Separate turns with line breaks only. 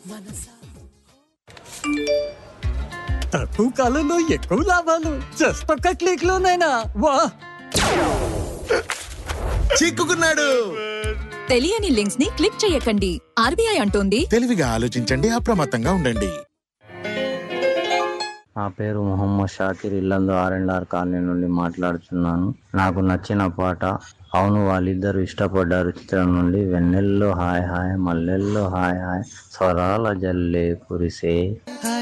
తక్కువ కాలంలో ఎక్కువ లాభాలు జస్ట్ ఒక్క క్లిక్ లోనైనా వా
చిక్కుకున్నాడు
తెలియని లింక్స్ ని క్లిక్ చేయకండి ఆర్బీఐ అంటోంది
తెలివిగా ఆలోచించండి అప్రమత్తంగా ఉండండి
నా పేరు Mohammed Shakir Illandu R and R colony నుండి మాట్లాడుతున్నాను నాకు నచ్చిన పాట అవును వాళ్ళిద్దరు ఇష్టపడ్డారు చిత్రం నుండి వెన్నెల్లో హాయ్ హాయ్ మల్లెల్లో హాయ్ హాయ్ స్వరాల జల్లే కురిసే